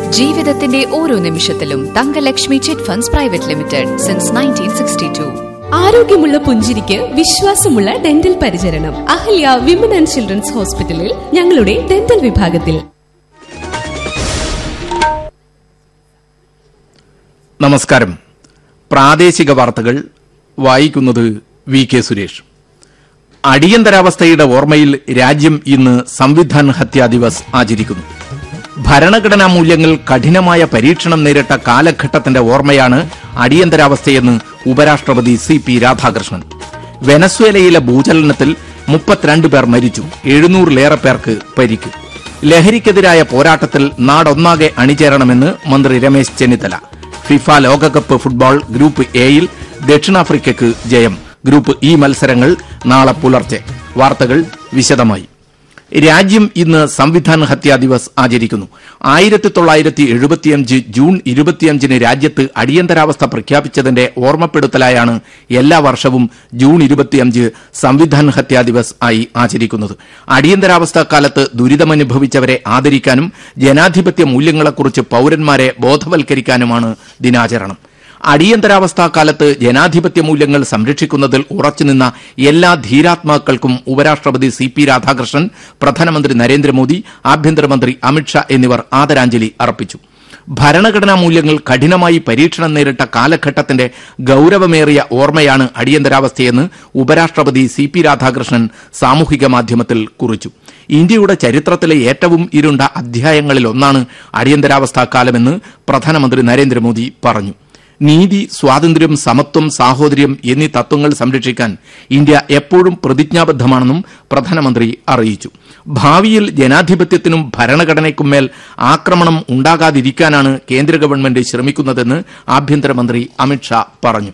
ജീവിതത്തിന്റെ ഓരോ നിമിഷത്തിലും Thankalakshmi chit funds private limited since nineteen sixty two ആരോഗ്യമുള്ള പുഞ്ചിരിക്ക് വിശ്വാസമുള്ള ഡെന്റൽ പരിചരണം അഹല്യ വിമൻ ആൻഡ് ചിൽഡ്രൻസ് ഹോസ്പിറ്റലിൽ ഞങ്ങളുടെ ഡെന്റൽ വിഭാഗത്തിൽ നമസ്കാരം പ്രാദേശിക വാർത്തകൾ വായിക്കുന്നത് വി കെ സുരേഷ് അടിയന്തരാവസ്ഥയുടെ ഓർമ്മയിൽ രാജ്യം ഇന്ന് സംവിധാൻ ഹത്യാ ദിവസ് ആചരിക്കുന്നു ഭരണഘടനാ മൂല്യങ്ങൾ കഠിനമായ പരീക്ഷണം നേരിട്ട കാലഘട്ടത്തിന്റെ ഓർമ്മയാണ് അടിയന്തരാവസ്ഥയെന്ന് ഉപരാഷ്ട്രപതി സി പി രാധാകൃഷ്ണൻ വെനസ്വേലയിലെ ഭൂചലനത്തിൽ മുപ്പത്തിരണ്ട് പേർ മരിച്ചു എഴുന്നൂറിലേറെ പേർക്ക് പരിക്ക് ലഹരിക്കെതിരായ പോരാട്ടത്തിൽ നാടൊന്നാകെ അണിചേരണമെന്ന് മന്ത്രി രമേശ് ചെന്നിത്തല ഫിഫ ലോകകപ്പ് ഫുട്ബോൾ ഗ്രൂപ്പ് എയിൽ ദക്ഷിണാഫ്രിക്കയ്ക്ക് ജയം ഗ്രൂപ്പ് ഇ മത്സരങ്ങൾ നാളെ പുലർച്ചെ വാർത്തകൾ വിശദമായി രാജ്യം ഇന്ന് സംവിധാൻ ഹത്യാ ദിവസ് ആചരിക്കുന്നു ആയിരത്തി തൊള്ളായിരത്തി എഴുപത്തിയഞ്ച് ജൂൺ ഇരുപത്തിയഞ്ചിന് രാജ്യത്ത് അടിയന്തരാവസ്ഥ പ്രഖ്യാപിച്ചതിന്റെ ഓർമ്മപ്പെടുത്തലായാണ് എല്ലാ വർഷവും ജൂൺ ഇരുപത്തിയഞ്ച് സംവിധാൻ ഹത്യാ ദിവസ് ആയി ആചരിക്കുന്നത് അടിയന്തരാവസ്ഥ കാലത്ത് ദുരിതമനുഭവിച്ചവരെ ആദരിക്കാനും ജനാധിപത്യ മൂല്യങ്ങളെക്കുറിച്ച് പൌരന്മാരെ ബോധവൽക്കരിക്കാനുമാണ് ദിനാചരണം അടിയന്തരാവസ്ഥാ കാലത്ത് ജനാധിപത്യ മൂല്യങ്ങൾ സംരക്ഷിക്കുന്നതിൽ ഉറച്ചുനിന്ന എല്ലാ ധീരാത്മാക്കൾക്കും ഉപരാഷ്ട്രപതി സി പി രാധാകൃഷ്ണൻ പ്രധാനമന്ത്രി നരേന്ദ്രമോദി ആഭ്യന്തരമന്ത്രി അമിത്ഷാ എന്നിവർ ആദരാഞ്ജലി അർപ്പിച്ചു ഭരണഘടനാ മൂല്യങ്ങൾ കഠിനമായി പരീക്ഷണം നേരിട്ട കാലഘട്ടത്തിന്റെ ഗൌരവമേറിയ ഓർമ്മയാണ് അടിയന്തരാവസ്ഥയെന്ന് ഉപരാഷ്ട്രപതി സി പി രാധാകൃഷ്ണൻ സാമൂഹിക മാധ്യമത്തിൽ കുറിച്ചു ഇന്ത്യയുടെ ചരിത്രത്തിലെ ഏറ്റവും ഇരുണ്ട അധ്യായങ്ങളിലൊന്നാണ് അടിയന്തരാവസ്ഥാ കാലമെന്ന് പ്രധാനമന്ത്രി നരേന്ദ്രമോദി പറഞ്ഞു നീതി സ്വാതന്ത്ര്യം സമത്വം സാഹോദര്യം എന്നീ തത്വങ്ങൾ സംരക്ഷിക്കാൻ ഇന്ത്യ എപ്പോഴും പ്രതിജ്ഞാബദ്ധമാണെന്നും പ്രധാനമന്ത്രി അറിയിച്ചു ഭാവിയിൽ ജനാധിപത്യത്തിനും ഭരണഘടനയ്ക്കും മേൽ ആക്രമണം ഉണ്ടാകാതിരിക്കാനാണ് കേന്ദ്ര ഗവൺമെന്റ് ശ്രമിക്കുന്നതെന്ന് ആഭ്യന്തരമന്ത്രി അമിത്ഷാ പറഞ്ഞു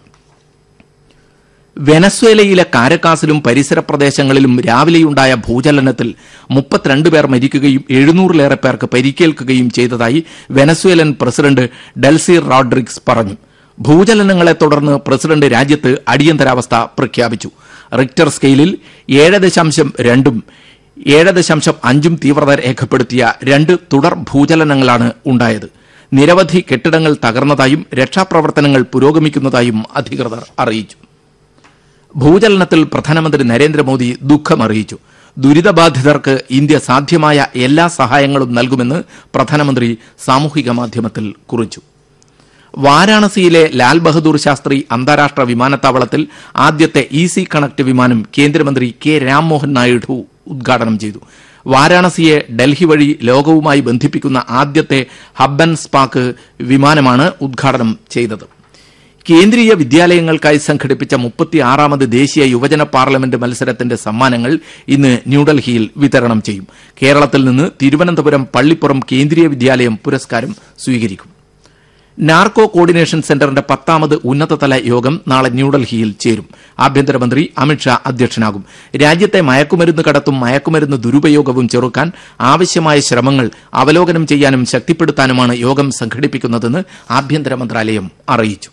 വെനസ്വേലയിലെ കാരക്കാസിലും പരിസര പ്രദേശങ്ങളിലും രാവിലെയുണ്ടായ ഭൂചലനത്തിൽ മുപ്പത്തിരണ്ട് പേർ മരിക്കുകയും എഴുന്നൂറിലേറെ പേർക്ക് പരിക്കേൽക്കുകയും ചെയ്തതായി വെനസ്വേലൻ പ്രസിഡന്റ് ഡെൽസി റോഡ്രിക്സ് പറഞ്ഞു ഭൂചലനങ്ങളെ തുടർന്ന് പ്രസിഡന്റ് രാജ്യത്ത് അടിയന്തരാവസ്ഥ പ്രഖ്യാപിച്ചു റിക്ടർ സ്കെയിലിൽ ഏഴ് ദശാംശം രണ്ടും ഏഴ് ദശാംശം അഞ്ചും തീവ്രത രേഖപ്പെടുത്തിയ രണ്ട് തുടർ ഭൂചലനങ്ങളാണ് ഉണ്ടായത് നിരവധി കെട്ടിടങ്ങൾ തകർന്നതായും രക്ഷാപ്രവർത്തനങ്ങൾ പുരോഗമിക്കുന്നതായും അധികൃതർ അറിയിച്ചു ഭൂചലനത്തിൽ പ്രധാനമന്ത്രി നരേന്ദ്രമോദി ദുഃഖമറിയിച്ചു ദുരിതബാധിതർക്ക് ഇന്ത്യ സാധ്യമായ എല്ലാ സഹായങ്ങളും നൽകുമെന്ന് പ്രധാനമന്ത്രി സാമൂഹിക മാധ്യമത്തിൽ കുറിച്ചു വാരാണസിയിലെ ലാൽ ബഹദൂർ ശാസ്ത്രി അന്താരാഷ്ട്ര വിമാനത്താവളത്തിൽ ആദ്യത്തെ ഈസി കണക്ട് വിമാനം കേന്ദ്രമന്ത്രി കെ രാംമോഹൻ നായിഡു ഉദ്ഘാടനം ചെയ്തു വാരാണസിയെ ഡൽഹി വഴി ലോകവുമായി ബന്ധിപ്പിക്കുന്ന ആദ്യത്തെ ഹബ് ആൻഡ് സ്പാക്ക് വിമാനമാണ് ഉദ്ഘാടനം ചെയ്തത് കേന്ദ്രീയ വിദ്യാലയങ്ങൾക്കായി സംഘടിപ്പിച്ച മുപ്പത്തിയാറാമത് ദേശീയ യുവജന പാർലമെന്റ് മത്സരത്തിന്റെ സമ്മാനങ്ങൾ ഇന്ന് ന്യൂഡൽഹിയിൽ വിതരണം ചെയ്യും കേരളത്തിൽ നിന്ന് തിരുവനന്തപുരം പള്ളിപ്പുറം കേന്ദ്രീയ വിദ്യാലയം പുരസ്കാരം സ്വീകരിക്കും നാർക്കോ കോർഡിനേഷൻ സെന്ററിന്റെ പത്താമത് ഉന്നതതല യോഗം നാളെ ന്യൂഡൽഹിയിൽ ചേരും ആഭ്യന്തരമന്ത്രി അമിത്ഷാ അധ്യക്ഷനാകും രാജ്യത്തെ മയക്കുമരുന്ന് കടത്തും മയക്കുമരുന്ന് ദുരുപയോഗവും ചെറുക്കാൻ ആവശ്യമായ ശ്രമങ്ങൾ അവലോകനം ചെയ്യാനും ശക്തിപ്പെടുത്താനുമാണ് യോഗം സംഘടിപ്പിക്കുന്നതെന്ന് ആഭ്യന്തര മന്ത്രാലയം അറിയിച്ചു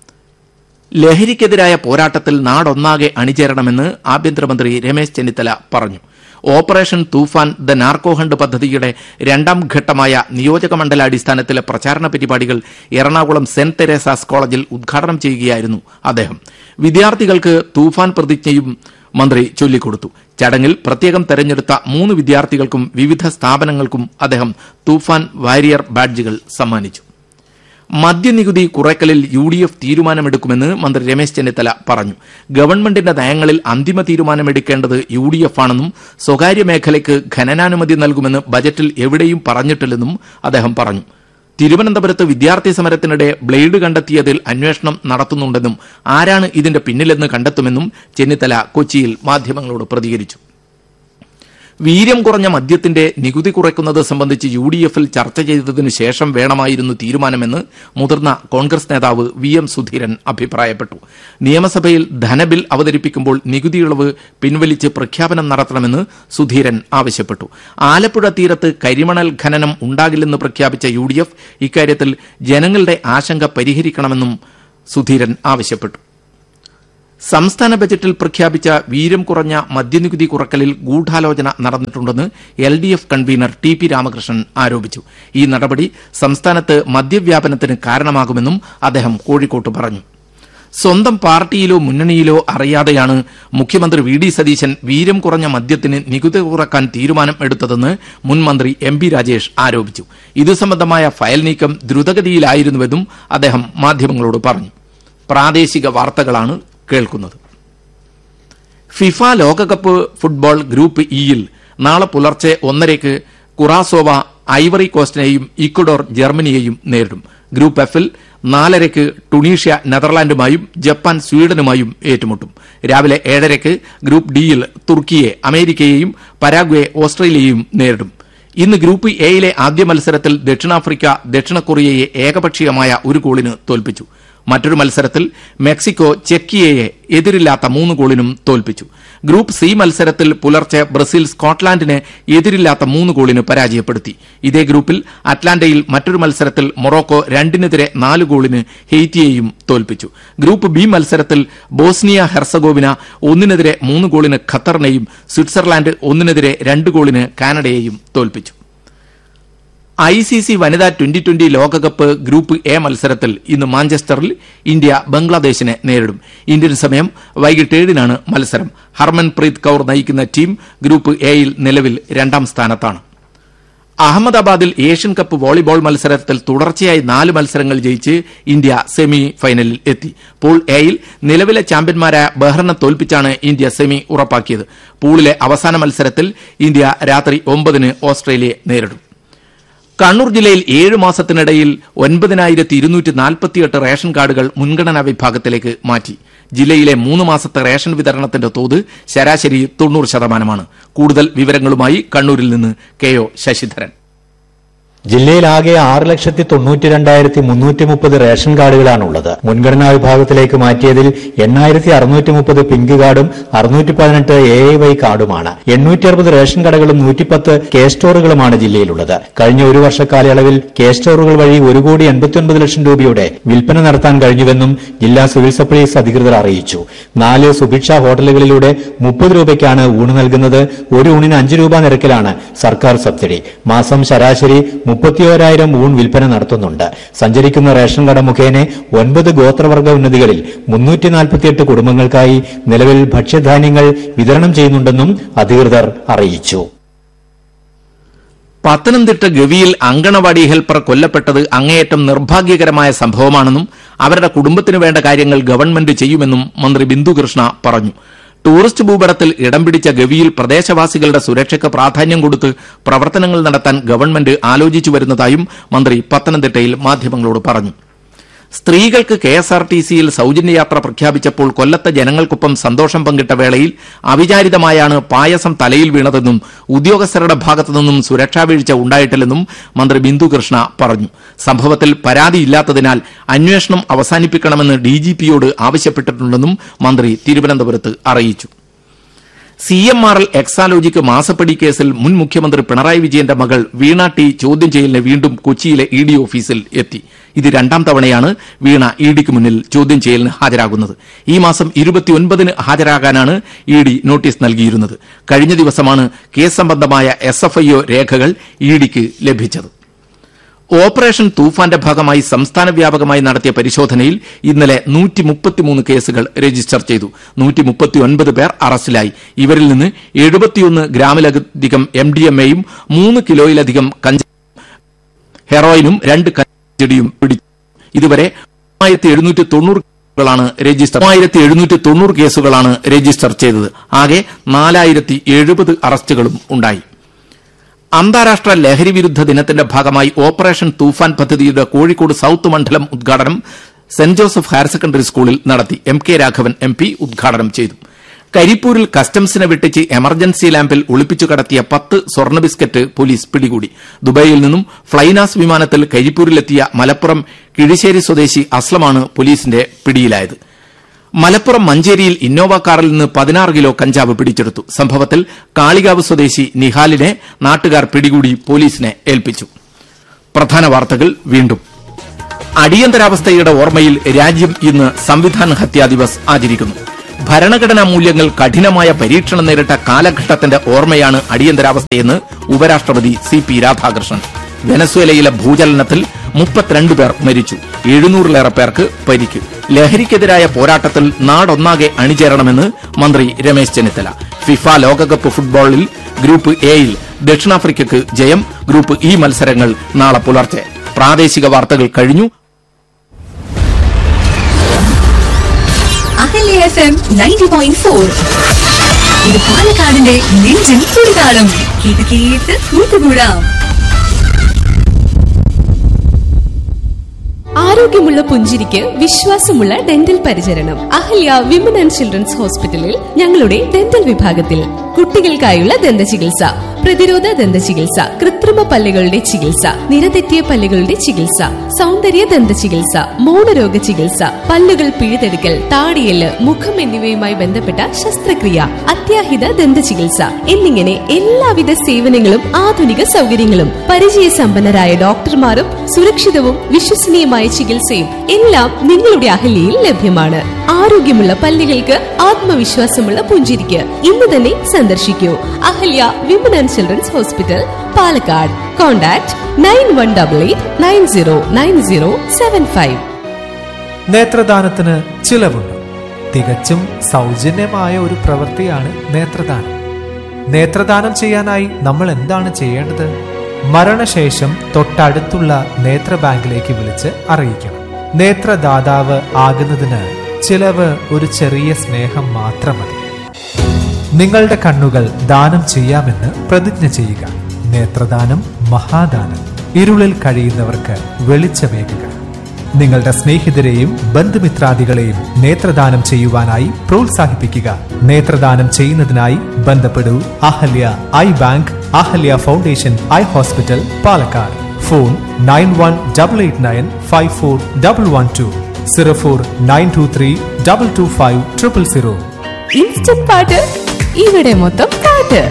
ലഹരിക്കെതിരായ പോരാട്ടത്തിൽ നാടൊന്നാകെ അണിചേരണമെന്ന് ആഭ്യന്തരമന്ത്രി രമേശ് ചെന്നിത്തല പറഞ്ഞു operation Toofan the narco hunt പദ്ധതിയുടെ രണ്ടാം ഘട്ടമായ നിയോജക മണ്ഡലാടിസ്ഥാനത്തിലെ പ്രചാരണ പരിപാടികൾ എറണാകുളം സെന്റ് തെരേസാസ് കോളേജിൽ ഉദ്ഘാടനം ചെയ്യുകയായിരുന്നു അദ്ദേഹം വിദ്യാർത്ഥികൾക്ക് തൂഫാൻ പ്രതിജ്ഞയും മന്ത്രി ചൊല്ലിക്കൊടുത്തു ചടങ്ങിൽ പ്രത്യേകം തെരഞ്ഞെടുത്ത മൂന്ന് വിദ്യാർത്ഥികൾക്കും വിവിധ സ്ഥാപനങ്ങൾക്കും അദ്ദേഹം തൂഫാൻ വാരിയർ ബാഡ്ജുകൾ സമ്മാനിച്ചു മദ്യനികുതി കുറയ്ക്കലിൽ യു ഡി എഫ് തീരുമാനമെടുക്കുമെന്ന് മന്ത്രി രമേശ് ചെന്നിത്തല പറഞ്ഞു ഗവൺമെന്റിന്റെ നയങ്ങളിൽ അന്തിമ തീരുമാനമെടുക്കേണ്ടത് യു ഡി എഫ് ആണെന്നും സ്വകാര്യ മേഖലയ്ക്ക് ഖനനാനുമതി നൽകുമെന്ന് ബജറ്റിൽ എവിടെയും പറഞ്ഞിട്ടില്ലെന്നും അദ്ദേഹം പറഞ്ഞു തിരുവനന്തപുരത്ത് വിദ്യാർത്ഥി സമരത്തിനിടെ ബ്ലേഡ് കണ്ടെത്തിയതിൽ അന്വേഷണം നടത്തുന്നുണ്ടെന്നും ആരാണ് ഇതിന്റെ പിന്നിലെന്ന് കണ്ടെത്തുമെന്നും ചെന്നിത്തല കൊച്ചിയിൽ മാധ്യമങ്ങളോട് പ്രതികരിച്ചു വീര്യം കുറഞ്ഞ മദ്യത്തിന്റെ നികുതി കുറയ്ക്കുന്നത് സംബന്ധിച്ച് യു ഡി എഫിൽ ചർച്ച ചെയ്തതിനു ശേഷം വേണമായിരുന്നു തീരുമാനമെന്ന് മുതിർന്ന കോൺഗ്രസ് നേതാവ് വി എം സുധീരൻ അഭിപ്രായപ്പെട്ടു നിയമസഭയിൽ ധനബിൽ അവതരിപ്പിക്കുമ്പോൾ നികുതി ഇളവ് പിൻവലിച്ച് പ്രഖ്യാപനം നടത്തണമെന്ന് സുധീരൻ ആവശ്യപ്പെട്ടു ആലപ്പുഴ തീരത്ത് കരിമണൽ ഖനനം ഉണ്ടാകില്ലെന്ന് പ്രഖ്യാപിച്ച യു ഡി എഫ് ഇക്കാര്യത്തിൽ ജനങ്ങളുടെ ആശങ്ക പരിഹരിക്കണമെന്നും സുധീരൻ ആവശ്യപ്പെട്ടു സംസ്ഥാന ബജറ്റിൽ പ്രഖ്യാപിച്ച വീര്യം കുറഞ്ഞ മദ്യനികുതി കുറക്കലിൽ ഗൂഢാലോചന നടന്നിട്ടുണ്ടെന്ന് L D F convener T P Ramakrishnan ആരോപിച്ചു ഈ നടപടി സംസ്ഥാനത്ത് മദ്യവ്യാപനത്തിന് കാരണമാകുമെന്നും അദ്ദേഹം കോഴിക്കോട്ട് പറഞ്ഞു സ്വന്തം പാർട്ടിയിലോ മുന്നണിയിലോ അറിയാതെയാണ് മുഖ്യമന്ത്രി വി ഡി സതീശൻ വീര്യം കുറഞ്ഞ മദ്യത്തിന് നികുതി കുറക്കാൻ തീരുമാനം എടുത്തതെന്ന് മുൻ മന്ത്രി എം പി രാജേഷ് ആരോപിച്ചു ഇതു സംബന്ധമായ ഫയൽ നീക്കം ദ്രുതഗതിയിലായിരുന്നുവെന്നും അദ്ദേഹം മാധ്യമങ്ങളോട് പറഞ്ഞു പ്രാദേശിക വാർത്തകളാണ് കേൾക്കുന്നത് ഫിഫ ലോകകപ്പ് ഫുട്ബോൾ ഗ്രൂപ്പ് ഇയിൽ നാളെ പുലർച്ചെ ഒന്നരയ്ക്ക് കുറാസോവ ഐവറി കോസ്റ്റിനെയും ഇക്വഡോർ ജർമ്മനിയെയും നേരിടും ഗ്രൂപ്പ് എഫിൽ നാലരയ്ക്ക് ടുണീഷ്യ നെതർലാൻഡുമായും ജപ്പാൻ സ്വീഡനുമായും ഏറ്റുമുട്ടും രാവിലെ ഏഴരയ്ക്ക് ഗ്രൂപ്പ് ഡിയിൽ തുർക്കിയെ അമേരിക്കയെയും പരാഗ്വെ ഓസ്ട്രേലിയയും നേരിടും ഇന്ന് ഗ്രൂപ്പ് എയിലെ ആദ്യ മത്സരത്തിൽ ദക്ഷിണാഫ്രിക്ക ദക്ഷിണ കൊറിയയെ ഏകപക്ഷീയമായ ഒരു ഗോളിന് തോൽപ്പിച്ചു മറ്റൊരു മത്സരത്തിൽ മെക്സിക്കോ ചെക്കിയയെ എതിരില്ലാത്ത മൂന്ന് ഗോളിനും തോൽപ്പിച്ചു ഗ്രൂപ്പ് സി മത്സരത്തിൽ പുലർച്ചെ ബ്രസീൽ സ്കോട്ട്ലാൻഡിനെ എതിരില്ലാത്ത മൂന്ന് ഗോളിന് പരാജയപ്പെടുത്തി ഇതേ ഗ്രൂപ്പിൽ അറ്റ്ലാന്റയിൽ മറ്റൊരു മത്സരത്തിൽ മൊറോക്കോ രണ്ടിനെതിരെ നാല് ഗോളിന് ഹെയ്റ്റിയെയും തോൽപ്പിച്ചു ഗ്രൂപ്പ് ബി മത്സരത്തിൽ ബോസ്നിയ ഹെർസഗോവിന ഒന്നിനെതിരെ മൂന്ന് ഗോളിന് ഖത്തറിനെയും സ്വിറ്റ്സർലാൻഡ് ഒന്നിനെതിരെ രണ്ട് ഗോളിന് കാനഡയെയും തോൽപ്പിച്ചു ഐ സി സി വനിതാ ട്വന്റി ട്വന്റി ലോകകപ്പ് ഗ്രൂപ്പ് എ മത്സരത്തിൽ ഇന്ന് മാഞ്ചസ്റ്ററിൽ ഇന്ത്യ ബംഗ്ലാദേശിനെ നേരിടും ഇന്ത്യൻ സമയം വൈകിട്ട് ഏഴിനാണ് മത്സരം ഹർമൻപ്രീത് കൌർ നയിക്കുന്ന ടീം ഗ്രൂപ്പ് എയിൽ നിലവിൽ രണ്ടാം സ്ഥാനത്താണ് അഹമ്മദാബാദിൽ ഏഷ്യൻ കപ്പ് വോളിബോൾ മത്സരത്തിൽ തുടർച്ചയായി നാല് മത്സരങ്ങൾ ജയിച്ച് ഇന്ത്യ സെമി ഫൈനലിൽ എത്തി പൂൾ എയിൽ നിലവിലെ ചാമ്പ്യന്മാരായ ബഹ്റിനെ തോൽപ്പിച്ചാണ് ഇന്ത്യ സെമി ഉറപ്പാക്കിയത് പൂളിലെ അവസാന മത്സരത്തിൽ ഇന്ത്യ രാത്രി ഒമ്പതിന് ഓസ്ട്രേലിയയെ നേരിടും കണ്ണൂർ ജില്ലയിൽ ഏഴ് മാസത്തിനിടയിൽ ഒൻപതിനായിരത്തി ഇരുന്നൂറ്റി നാൽപ്പത്തിയെട്ട് റേഷൻ കാർഡുകൾ മുൻഗണനാ വിഭാഗത്തിലേക്ക് മാറ്റി ജില്ലയിലെ മൂന്ന് മാസത്തെ റേഷൻ വിതരണത്തിന്റെ തോത് ശരാശരി തൊണ്ണൂറ് ശതമാനമാണ് കൂടുതൽ വിവരങ്ങളുമായി കണ്ണൂരിൽ നിന്ന് കെ ഒ ശശിധരൻ ജില്ലയിലാകെ ആറ് ലക്ഷത്തി തൊണ്ണൂറ്റി രണ്ടായിരത്തി മുന്നൂറ്റി മുപ്പത് റേഷൻ കാർഡുകളാണുള്ളത് മുൻഗണനാ വിഭാഗത്തിലേക്ക് മാറ്റിയതിൽ എണ്ണായിരത്തി അറുന്നൂറ്റി മുപ്പത് പിങ്ക് കാർഡും അറുന്നൂറ്റി പതിനെട്ട് എ ഐ വൈ കാർഡുമാണ് എണ്ണൂറ്റി അറുപത് റേഷൻ കടകളും നൂറ്റിപ്പത്ത് കെ സ്റ്റോറുകളുമാണ് ജില്ലയിലുള്ളത് കഴിഞ്ഞ ഒരു വർഷ കാലയളവിൽ കെ സ്റ്റോറുകൾ വഴി ഒരു കോടി എൺപത്തിയൊൻപത് ലക്ഷം രൂപയുടെ വിൽപ്പന നടത്താൻ കഴിഞ്ഞുവെന്നും ജില്ലാ സിവിൽ സപ്ലൈസ് അധികൃതർ അറിയിച്ചു നാല് സുഭിക്ഷ ഹോട്ടലുകളിലൂടെ മുപ്പത് രൂപയ്ക്കാണ് ഊണ് നൽകുന്നത് ഒരു ഊണിന് അഞ്ച് രൂപ നിരക്കിലാണ് സർക്കാർ സബ്സിഡി മാസം ശരാശരി മുപ്പത്തിയോരായിരം ഊൺ വിൽപ്പന നടത്തുന്നുണ്ട് സഞ്ചരിക്കുന്ന റേഷൻ കട മുഖേന ഒൻപത് ഗോത്രവർഗ ഉന്നതികളിൽ മുന്നൂറ്റി നാൽപ്പത്തിയെട്ട് കുടുംബങ്ങൾക്കായി നിലവിൽ ഭക്ഷ്യധാന്യങ്ങൾ വിതരണം ചെയ്യുന്നുണ്ടെന്നും അധികൃതർ അറിയിച്ചു പത്തനംതിട്ട ഗവിയിൽ അങ്കണവാടി ഹെൽപ്പർ കൊല്ലപ്പെട്ടത് അങ്ങേയറ്റം നിർഭാഗ്യകരമായ സംഭവമാണെന്നും അവരുടെ കുടുംബത്തിന് വേണ്ട കാര്യങ്ങൾ ഗവൺമെന്റ് ചെയ്യുമെന്നും മന്ത്രി ബിന്ദു കൃഷ്ണ പറഞ്ഞു ടൂറിസ്റ്റ് ഭൂപടത്തിൽ ഇടം പിടിച്ച ഗവിയിൽ പ്രദേശവാസികളുടെ സുരക്ഷയ്ക്ക് പ്രാധാന്യം കൊടുത്ത് പ്രവർത്തനങ്ങൾ നടത്താൻ ഗവൺമെന്റ് ആലോചിച്ചു വരുന്നതായും മന്ത്രി പത്തനംതിട്ടയിൽ മാധ്യമങ്ങളോട് പറഞ്ഞു സ്ത്രീകൾക്ക് കെ എസ് ആർ ടി സിയിൽ സൌജന്യയാത്ര പ്രഖ്യാപിച്ചപ്പോൾ കൊല്ലത്തെ ജനങ്ങൾക്കൊപ്പം സന്തോഷം പങ്കിട്ട വേളയിൽ അവിചാരിതമായാണ് പായസം തലയിൽ വീണതെന്നും ഉദ്യോഗസ്ഥരുടെ ഭാഗത്തുനിന്നും സുരക്ഷാ വീഴ്ച ഉണ്ടായിട്ടില്ലെന്നും മന്ത്രി ബിന്ദു കൃഷ്ണ പറഞ്ഞു സംഭവത്തിൽ പരാതിയില്ലാത്തതിനാൽ അന്വേഷണം അവസാനിപ്പിക്കണമെന്ന് ഡിജിപിയോട് ആവശ്യപ്പെട്ടിട്ടുണ്ടെന്നും മന്ത്രി തിരുവനന്തപുരത്ത് അറിയിച്ചു സി എം ആർ എൽ എക്സാലോജിക്ക് മാസപ്പടി കേസിൽ മുൻ മുഖ്യമന്ത്രി പിണറായി വിജയന്റെ മകൾ വീണ ടി ചോദ്യം ചെയ്യലിന് വീണ്ടും കൊച്ചിയിലെ ഇ ഡി ഓഫീസിൽ എത്തി ഇത് രണ്ടാം തവണയാണ് വീണ ഇ ഡിക്ക് മുന്നിൽ ചോദ്യം ചെയ്യലിന് ഹാജരാകുന്നത് ഈ മാസം ഇരുപത്തിയൊൻപതിന് ഹാജരാകാനാണ് ഇ ഡി നോട്ടീസ് നൽകിയിരുന്നത് കഴിഞ്ഞ ദിവസമാണ് കേസ് സംബന്ധമായ എസ് എഫ് ഐ ഒ രേഖകൾ ഇ ഡിക്ക് ലഭിച്ചത് ഓപ്പറേഷൻ തൂഫാന്റെ ഭാഗമായി സംസ്ഥാന വ്യാപകമായി നടത്തിയ പരിശോധനയിൽ ഇന്നലെ നൂറ്റി മുപ്പത്തിമൂന്ന് കേസുകൾ രജിസ്റ്റർ ചെയ്തു നൂറ്റി മുപ്പത്തിയൊൻപത് പേർ അറസ്റ്റിലായി ഇവരിൽ നിന്ന് എഴുപത്തിയൊന്ന് ഗ്രാമിലധികം എം ഡി എം എയും മൂന്ന് കിലോയിലധികം കഞ്ച ഹെറോയിനും രണ്ട് കഞ്ചടിയും പിടിച്ചു ഇതുവരെ മൂവായിരത്തി എഴുന്നൂറ്റി തൊണ്ണൂറ് കേസുകളാണ് രജിസ്റ്റർ മൂവായിരത്തി എഴുന്നൂറ്റി തൊണ്ണൂറ് കേസുകളാണ് രജിസ്റ്റർ ചെയ്തത് ആകെ നാലായിരത്തി എഴുപത് അറസ്റ്റുകളും ഉണ്ടായി അന്താരാഷ്ട്ര ലഹരി വിരുദ്ധ ദിനത്തിന്റെ ഭാഗമായി ഓപ്പറേഷൻ തൂഫാൻ പദ്ധതിയുടെ കോഴിക്കോട് സൌത്ത് മണ്ഡലം ഉദ്ഘാടനം സെന്റ് ജോസഫ് ഹയർ സെക്കൻഡറി സ്കൂളിൽ നടത്തി M K Raghavan M P ഉദ്ഘാടനം ചെയ്തു കരിപ്പൂരിൽ കസ്റ്റംസിനെ വെട്ടിച്ച് എമർജൻസി ലാമ്പിൽ ഒളിപ്പിച്ചു കടത്തിയ പത്ത് സ്വർണ്ണ ബിസ്ക്കറ്റ് പോലീസ് പിടികൂടി ദുബായിൽ നിന്നും ഫ്ലൈനാസ് വിമാനത്തിൽ കരിപ്പൂരിലെത്തിയ മലപ്പുറം കിഴിശ്ശേരി സ്വദേശി അസ്ലമാണ് പോലീസിന്റെ പിടിയിലായത് മലപ്പുറം മഞ്ചേരിയിൽ ഇന്നോവ കാറിൽ നിന്ന് പതിനാറ് കിലോ കഞ്ചാവ് പിടിച്ചെടുത്തു സംഭവത്തിൽ കാളികാവ് സ്വദേശി നിഹാലിനെ നാട്ടുകാർ പിടികൂടി പോലീസിനെ ഏൽപ്പിച്ചു പ്രധാന വാർത്തകൾ വീണ്ടും അടിയന്തരാവസ്ഥയുടെ ഓർമ്മയിൽ രാജ്യം ഇന്ന് സംവിധാൻ ഹത്യാ ദിവസ് ആചരിക്കുന്നു ഭരണഘടനാ മൂല്യങ്ങൾ കഠിനമായ പരീക്ഷണം നേരിട്ട കാലഘട്ടത്തിന്റെ ഓർമ്മയാണ് അടിയന്തരാവസ്ഥയെന്ന് ഉപരാഷ്ട്രപതി സി പി രാധാകൃഷ്ണൻ വെനസ്വേലയിലെ ഭൂചലനത്തിൽ മുപ്പത്തിരണ്ട് പേർ മരിച്ചു എഴുന്നൂറിലേറെ പേർക്ക് പരിക്ക് ലഹരിക്കെതിരായ പോരാട്ടത്തിൽ നാടൊന്നാകെ അണിചേരണമെന്ന് മന്ത്രി രമേശ് ചെന്നിത്തല ഫിഫ ലോകകപ്പ് ഫുട്ബോളിൽ ഗ്രൂപ്പ് എയിൽ ദക്ഷിണാഫ്രിക്കയ്ക്ക് ജയം ഗ്രൂപ്പ് ഇ മത്സരങ്ങൾ നാളെ പുലർച്ചെ പ്രാദേശിക വാർത്തകൾ കഴിഞ്ഞു Ahalya F M ninety point four ഇത് പാലക്കാടിന്റെ നെഞ്ചിൻ തുടിതാളം കേട്ട് കേട്ട് കൂട്ടുകൂടാം ആരോഗ്യമുള്ള പുഞ്ചിരിക്ക് വിശ്വാസമുള്ള ഡെന്റൽ പരിചരണം അഹല്യ വിമൻ ആൻഡ് ചിൽഡ്രൻസ് ഹോസ്പിറ്റലിൽ ഞങ്ങളുടെ ഡെന്റൽ വിഭാഗത്തിൽ കുട്ടികൾക്കായുള്ള ദന്ത ചികിത്സ പ്രതിരോധ ദന്ത ചികിത്സ കൃത്രിമ പല്ലുകളുടെ ചികിത്സ നിരതെറ്റിയ പല്ലുകളുടെ ചികിത്സ സൗന്ദര്യ ദന്ത ചികിത്സ മൗനരോഗ ചികിത്സ പല്ലുകൾ പിഴുതെടുക്കൽ താടിയല് മുഖം എന്നിവയുമായി ബന്ധപ്പെട്ട ശസ്ത്രക്രിയ അത്യാഹിത ദന്ത ചികിത്സ എന്നിങ്ങനെ എല്ലാവിധ സേവനങ്ങളും ആധുനിക സൗകര്യങ്ങളും പരിചയസമ്പന്നരായ ഡോക്ടർമാരും സുരക്ഷിതവും വിശ്വസനീയമായ ചികിത്സയും എല്ലാം നിങ്ങളുടെ അഹല്യയിൽ ലഭ്യമാണ് ആരോഗ്യമുള്ള പല്ലുകൾക്ക് ആത്മവിശ്വാസമുള്ള പുഞ്ചിരിക്ക് ഇന്ന് തന്നെ സന്ദർശിക്കൂ Ahalya women and children's hospital Palakkad contact nine one double eight nine zero nine zero seven five നേത്രദാനത്തിന് ചിലവുണ്ട് തികച്ചും സൗജന്യമായ ഒരു പ്രവൃത്തിയാണ് നേത്രദാനം നേത്രദാനം ചെയ്യാനായി നമ്മൾ എന്താണ് ചെയ്യേണ്ടത് മരണശേഷം തൊട്ടടുത്തുള്ള നേത്ര ബാങ്കിലേക്ക് വിളിച്ച് അറിയിക്കണം നേത്രദാതാവ് ആകുന്നതിന് ചിലവ് ഒരു ചെറിയ സ്നേഹം മാത്രം മതി നിങ്ങളുടെ കണ്ണുകൾ ദാനം ചെയ്യാമെന്ന് പ്രതിജ്ഞ ചെയ്യുക നേത്രദാനം മഹാദാനം ഇരുളിൽ കഴിയുന്നവർക്ക് വെളിച്ചമേകുക നിങ്ങളുടെ സ്നേഹിതരെയും ബന്ധുമിത്രാദികളെയും നേത്രദാനം ചെയ്യുവാനായി പ്രോത്സാഹിപ്പിക്കുക നേത്രദാനം ചെയ്യുന്നതിനായി ബന്ധപ്പെടൂ Ahalya eye bank Ahalya foundation eye hospital Palakkad phone nine one double eight nine five four double one two zero four nine two three double two five triple zero instant പാട്ട് ഇവിടെ മൊത്തം പാട്ട്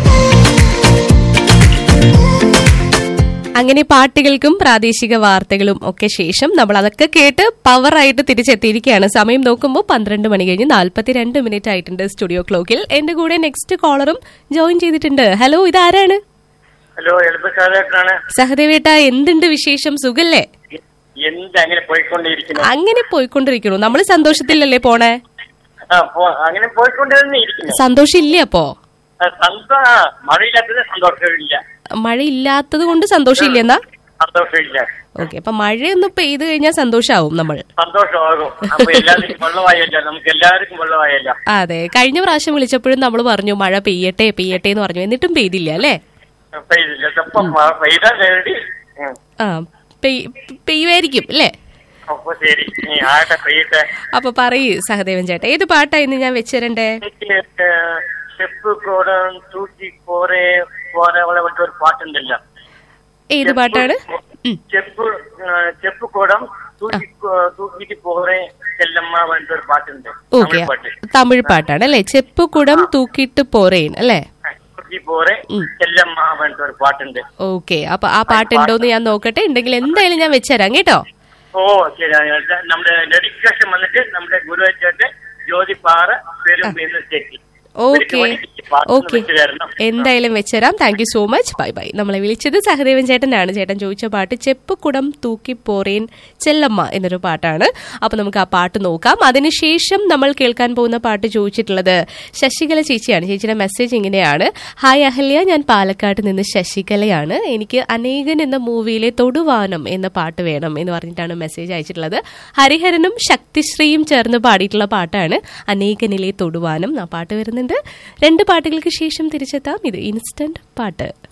അങ്ങനെ പാട്ടുകൾക്കും പ്രാദേശിക വാർത്തകളും ഒക്കെ ശേഷം നമ്മൾ അതൊക്കെ കേട്ട് പവറായിട്ട് തിരിച്ചെത്തിയിരിക്കുകയാണ് സമയം നോക്കുമ്പോൾ പന്ത്രണ്ട് മണി കഴിഞ്ഞ് നാൽപ്പത്തിരണ്ട് മിനിറ്റ് ആയിട്ടുണ്ട് സ്റ്റുഡിയോ ക്ലോക്കിൽ എന്റെ കൂടെ നെക്സ്റ്റ് കോളറും ജോയിൻ ചെയ്തിട്ടുണ്ട് ഹലോ ഇതാരാണ് ഹലോ എളുപ്പക്കാരനാണ് സഹദേവേട്ട എന്തുണ്ട് വിശേഷം സുഖല്ലേ എന്ത് അങ്ങനെ പോയിക്കൊണ്ടിരിക്കുന്നു അങ്ങനെ പോയിക്കൊണ്ടിരിക്കുന്നു നമ്മൾ സന്തോഷത്തിലല്ലേ പോണേ ആ, പോ- അങ്ങനെ പോയിക്കൊണ്ട് തന്നെ ഇരിക്കുന്നു സന്തോഷം ഇല്ലേ അപ്പോ ആ, സന്തോ ആ, മഴയില്ലാത്തത് സന്തോഷമില്ല മഴ ഇല്ലാത്തത് കൊണ്ട് സന്തോഷം ഇല്ലെന്നാ സന്തോഷമില്ല ഓക്കെ അപ്പൊ മഴയൊന്ന് പെയ്ത് കഴിഞ്ഞാൽ സന്തോഷാവും നമ്മൾ സന്തോഷമാകും അപ്പൊ എല്ലാവർക്കും വെള്ളമായല്ലോ നമുക്ക് എല്ലാവർക്കും വെള്ളമായല്ലോ അതെ കഴിഞ്ഞ പ്രാവശ്യം വിളിച്ചപ്പോഴും നമ്മൾ പറഞ്ഞു മഴ പെയ്യട്ടെ പെയ്യട്ടെ എന്ന് പറഞ്ഞു എന്നിട്ടും പെയ്തില്ല അല്ലേ പെയ്തില്ല ഇപ്പം മഴ പെയ്താൽ വേണ്ടി ഉം. ആ പെയ്- പെയ്യുമായിരിക്കും അല്ലേ അപ്പൊ ശരി നീ ആട്ടെ പെയ്യട്ടെ അപ്പൊ പറയൂ സഹദേവൻ ചേട്ടാ ഏത് പാട്ടാ ഇന്ന് ഞാൻ വെച്ചുതരണ്ടേ എനിക്ക് സ്റ്റെപ്പ് കൂടം തൂക്കി പോരെ പോരെ പറഞ്ഞ ഒരു പാട്ടുണ്ടല്ലോ ഏത് പാട്ടാണ് ഉം. ചെപ്പ് ചെപ്പ് കൂടം തൂക്കി തൂക്കിട്ട് പോരെ ചെല്ലമ്മ പറഞ്ഞ ഒരു പാട്ടുണ്ട് ഓക്കെ തമിഴ് പാട്ട് തമിഴ് പാട്ടാണ് അല്ലേ ചെപ്പ് കുടം തൂക്കിയിട്ട് പോറേൻ അല്ലേ തൂക്കി പോരെ ഉം. ചെല്ലമ്മ പറഞ്ഞ ഒരു പാട്ടുണ്ട് ഓക്കെ അപ്പൊ ആ പാട്ടുണ്ടോന്ന് ഞാൻ നോക്കട്ടെ ഉണ്ടെങ്കിൽ എന്തായാലും ഞാൻ വെച്ചുതരാം കേട്ടോ ഓ ശരി അത് നമ്മുടെ ഡെഡിക്കേഷൻ വന്നിട്ട് നമ്മുടെ ഗുരുവായിട്ട് ജ്യോതി പാറ പെരും ചേച്ചി ഓക്കെ ഓക്കെ എന്തായാലും വെച്ചുതരാം thank you so much bye bye നമ്മളെ വിളിച്ചത് സഹദേവൻ ചേട്ടനാണ് ചേട്ടൻ ചോദിച്ച പാട്ട് ചെപ്പുകുടം തൂക്കി പോറേൻ ചെല്ലമ്മ എന്നൊരു പാട്ടാണ് അപ്പൊ നമുക്ക് ആ പാട്ട് നോക്കാം അതിനുശേഷം നമ്മൾ കേൾക്കാൻ പോകുന്ന പാട്ട് ചോദിച്ചിട്ടുള്ളത് ശശികല ചേച്ചിയാണ് ചേച്ചിയുടെ മെസ്സേജ് ഇങ്ങനെയാണ് ഹായ് അഹല്യ ഞാൻ പാലക്കാട് നിന്ന് ശശികലയാണ് എനിക്ക് അനേകൻ എന്ന മൂവിയിലെ തൊടുവാനം എന്ന പാട്ട് വേണം എന്ന് പറഞ്ഞിട്ടാണ് മെസ്സേജ് അയച്ചിട്ടുള്ളത് ഹരിഹരനും ശക്തിശ്രീയും ചേർന്ന് പാടിയിട്ടുള്ള പാട്ടാണ് അനേകനിലെ തൊടുവാനം ആ പാട്ട് വരുന്നുണ്ട് രണ്ട് പാട്ടുകൾക്ക് ശേഷം തിരിച്ചെത്താം ഇത് ഇൻസ്റ്റന്റ് പാട്ട്